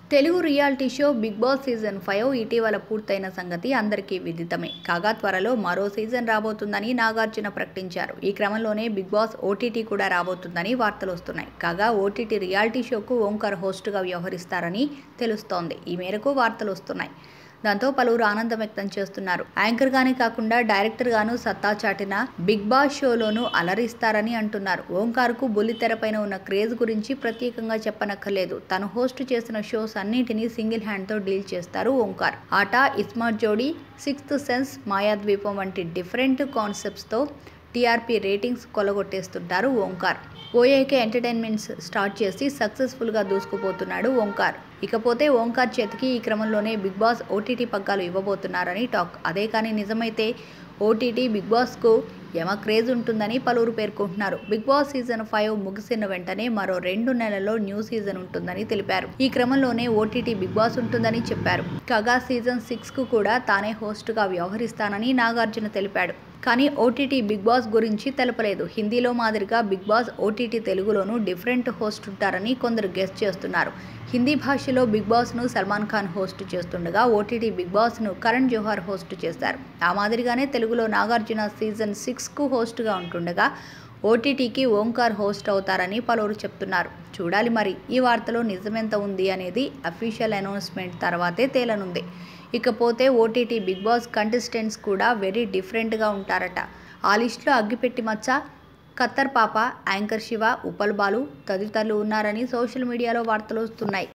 Telugu reality show Bigg Boss season five ఇటీవల పూర్తయిన సంగతి అందరికీ విదితమే కాగా త్వరలో మరో సీజన్ రాబోతుందని నాగార్జున ప్రకటించారు ఈ క్రమంలోనే బిగ్ బాస్ ఓటీటీ కూడా రాబోతుందని వార్తలు వస్తున్నాయి కాగా ఓటీటీ రియాలిటీ షోకు ఓంకార్ హోస్ట్గా వ్యవహరిస్తారని తెలుస్తోంది ఈ మేరకు వార్తలు వస్తున్నాయి దాంతో పలువురు ఆనందం వ్యక్తం చేస్తున్నారు యాంకర్ గానే కాకుండా డైరెక్టర్ గాను సత్తా చాటిన బిగ్ బాస్ షోలోనూ అలరిస్తారని అంటున్నారు ఓంకార్ కు బుల్లితెరపైన ఉన్న క్రేజ్ గురించి ప్రత్యేకంగా చెప్పనక్కర్లేదు తను హోస్ట్ చేసిన షోస్ అన్నింటినీ సింగిల్ హ్యాండ్ తో డీల్ చేస్తారు ఓంకార్ ఆట ఇస్మార్ట్ జోడీ సిక్స్త్ సెన్స్ మాయాద్వీపం వంటి డిఫరెంట్ కాన్సెప్ట్స్ తో టీఆర్పీ రేటింగ్స్ కొలగొట్టేస్తుంటారు ఓంకార్ ఓఏకే ఎంటర్టైన్మెంట్స్ స్టార్ట్ చేసి సక్సెస్ఫుల్గా దూసుకుపోతున్నాడు ఓంకార్ ఇకపోతే ఓంకార్ చేతికి ఈ క్రమంలోనే బిగ్ బాస్ ఓటీటీ పగ్గాలు ఇవ్వబోతున్నారని టాక్ అదే కానీ నిజమైతే ఓటీటీ బిగ్ బాస్కు యమ క్రేజ్ ఉంటుందని పలువురు పేర్కొంటున్నారు బిగ్ బాస్ సీజన్ ఫైవ్ ముగిసిన వెంటనే మరో రెండు నెలల్లో న్యూ సీజన్ ఉంటుందని తెలిపారు ఈ క్రమంలోనే ఓటీటీ బిగ్ బాస్ ఉంటుందని చెప్పారు కాగా సీజన్ సిక్స్ కు కూడా తానే హోస్ట్ గా వ్యవహరిస్తానని నాగార్జున తెలిపాడు కానీ ఓటీటీ బిగ్ బాస్ గురించి తెలపలేదు హిందీలో మాదిరిగా బిగ్ బాస్ ఓటీటీ తెలుగులోనూ డిఫరెంట్ హోస్ట్ ఉంటారని కొందరు గెస్ట్ చేస్తున్నారు హిందీ భాషలో బిగ్ బాస్ను సల్మాన్ ఖాన్ హోస్ట్ చేస్తుండగా ఓటీటీ బిగ్ బాస్ను కరణ్ జోహార్ హోస్ట్ చేశారు ఆ మాదిరిగానే తెలుగులో నాగార్జున సీజన్ సిక్స్కు హోస్ట్గా ఉంటుండగా ఓటీటీకి ఓంకార్ హోస్ట్ అవుతారని పలువురు చెప్తున్నారు చూడాలి మరి ఈ వార్తలో నిజమెంత ఉంది అనేది అఫీషియల్ అనౌన్స్మెంట్ తర్వాతే తేలనుంది ఇకపోతే ఓటీటీ బిగ్ బాస్ కంటెస్టెంట్స్ కూడా వెరీ డిఫరెంట్గా ఉంటారట ఆ లిస్టులో అగ్గిపెట్టి మచ్చ ఖత్తర్ పాప యాంకర్ శివ ఉప్పల్ బాలు తదితరులు ఉన్నారని సోషల్ మీడియాలో వార్తలు వస్తున్నాయి